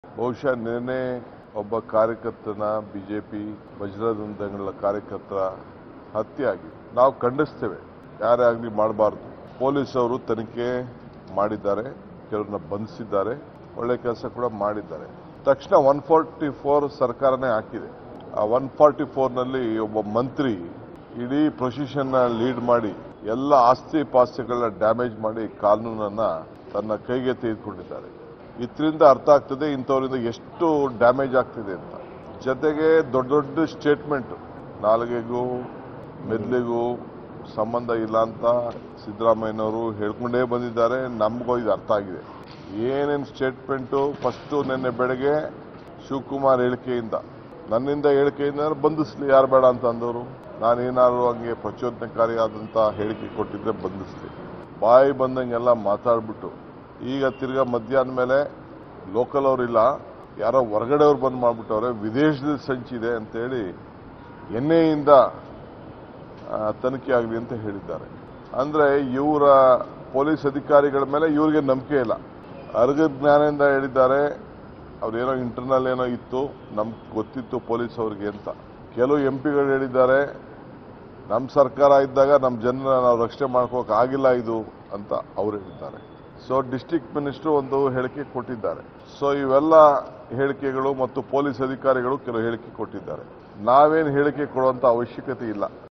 ಬಹುಶಃ ನಿನ್ನೆ ಒಬ್ಬ ಕಾರ್ಯಕರ್ತನ ಬಿಜೆಪಿ ವಜ್ರದಂಧಗಳ ಕಾರ್ಯಕರ್ತರ ಹತ್ಯೆ ಆಗಿದೆ ನಾವು ಖಂಡಿಸ್ತೇವೆ ಯಾರೇ ಆಗಲಿ ಮಾಡಬಾರ್ದು ಪೊಲೀಸ್ ಅವರು ತನಿಖೆ ಮಾಡಿದ್ದಾರೆ ಕೆಲವ್ರನ್ನ ಬಂಧಿಸಿದ್ದಾರೆ ಒಳ್ಳೆ ಕೆಲಸ ಕೂಡ ಮಾಡಿದ್ದಾರೆ ತಕ್ಷಣ ಒನ್ ಫಾರ್ಟಿ ಫೋರ್ ಸರ್ಕಾರನೇ ಹಾಕಿದೆ ಆ ಒನ್ ಫಾರ್ಟಿ ಫೋರ್ನಲ್ಲಿ ಒಬ್ಬ ಮಂತ್ರಿ ಇಡೀ ಪ್ರೊಸಿಷನ್ನ ಲೀಡ್ ಮಾಡಿ ಎಲ್ಲ ಆಸ್ತಿ ಪಾಸ್ತಿಗಳನ್ನ ಡ್ಯಾಮೇಜ್ ಮಾಡಿ ಕಾನೂನನ್ನ ತನ್ನ ಕೈಗೆ ತೆಗೆದುಕೊಂಡಿದ್ದಾರೆ ಇದರಿಂದ ಅರ್ಥ ಆಗ್ತದೆ ಇಂಥವರಿಂದ ಎಷ್ಟು ಡ್ಯಾಮೇಜ್ ಆಗ್ತಿದೆ ಅಂತ ಜೊತೆಗೆ ದೊಡ್ಡ ದೊಡ್ಡ ಸ್ಟೇಟ್ಮೆಂಟ್ ನಾಲ್ಗೆಗೂ ಮೆದ್ಲಿಗೂ ಸಂಬಂಧ ಇಲ್ಲ ಅಂತ ಸಿದ್ದರಾಮಯ್ಯನವರು ಹೇಳ್ಕೊಂಡೇ ಬಂದಿದ್ದಾರೆ ನಮಗೂ ಇದು ಅರ್ಥ ಆಗಿದೆ ಏನೇನು ಸ್ಟೇಟ್ಮೆಂಟು ಫಸ್ಟು ನಿನ್ನೆ ಬೆಳಗ್ಗೆ ಶಿವಕುಮಾರ್ ಹೇಳಿಕೆಯಿಂದ ನನ್ನಿಂದ ಹೇಳಿಕೆಯಿಂದ ಬಂಧಿಸ್ಲಿ ಯಾರು ಬೇಡ ಅಂತ ಅಂದವರು ನಾನೇನಾದ್ರು ಹಂಗೆ ಪ್ರಚೋದನಕಾರಿಯಾದಂಥ ಹೇಳಿಕೆ ಕೊಟ್ಟಿದ್ರೆ ಬಂಧಿಸ್ಲಿ ಬಾಯಿ ಬಂದಂಗೆಲ್ಲ ಮಾತಾಡ್ಬಿಟ್ಟು ಈಗ ತಿರ್ಗಾ ಮಧ್ಯಾಹ್ನ ಮೇಲೆ ಲೋಕಲ್ ಅವರಿಲ್ಲ ಯಾರೋ ಹೊರಗಡೆಯವ್ರು ಬಂದು ಮಾಡ್ಬಿಟ್ಟವ್ರೆ ವಿದೇಶದಲ್ಲಿ ಸಂಚಿದೆ ಅಂತೇಳಿ ಎಣ್ಣೆಯಿಂದ ಆ, ತನಿಖೆ ಆಗಲಿ ಅಂತ ಹೇಳಿದ್ದಾರೆ ಅಂದ್ರೆ ಇವರ ಪೊಲೀಸ್ ಅಧಿಕಾರಿಗಳ ಮೇಲೆ ಇವ್ರಿಗೆ ನಂಬಿಕೆ ಇಲ್ಲ ಅರ್ಗ ಜ್ಞಾನದಿಂದ ಹೇಳಿದ್ದಾರೆ ಅವ್ರೇನೋ ಇಂಟರ್ನಲ್ ಏನೋ ಇತ್ತು ನಮ್ಗೆ ಗೊತ್ತಿತ್ತು ಪೊಲೀಸ್ ಅವ್ರಿಗೆ ಅಂತ ಕೆಲವು ಎಂ ಪಿಗಳು ಹೇಳಿದ್ದಾರೆ ನಮ್ಮ ಸರ್ಕಾರ ಇದ್ದಾಗ ನಮ್ಮ ಜನರ ನಾವು ರಕ್ಷಣೆ ಮಾಡ್ಕೋಕ್ ಆಗಿಲ್ಲ ಇದು ಅಂತ ಅವ್ರು ಹೇಳಿದ್ದಾರೆ ಸೊ ಡಿಸ್ಟ್ರಿಕ್ಟ್ ಮಿನಿಸ್ಟರ್ ಒಂದು ಹೇಳಿಕೆ ಕೊಟ್ಟಿದ್ದಾರೆ ಸೊ ಇವೆಲ್ಲ ಹೇಳಿಕೆಗಳು ಮತ್ತು ಪೊಲೀಸ್ ಅಧಿಕಾರಿಗಳು ಕೆಲವು ಹೇಳಿಕೆ ಕೊಟ್ಟಿದ್ದಾರೆ ನಾವೇನು ಹೇಳಿಕೆ ಕೊಡುವಂತ ಅವಶ್ಯಕತೆ ಇಲ್ಲ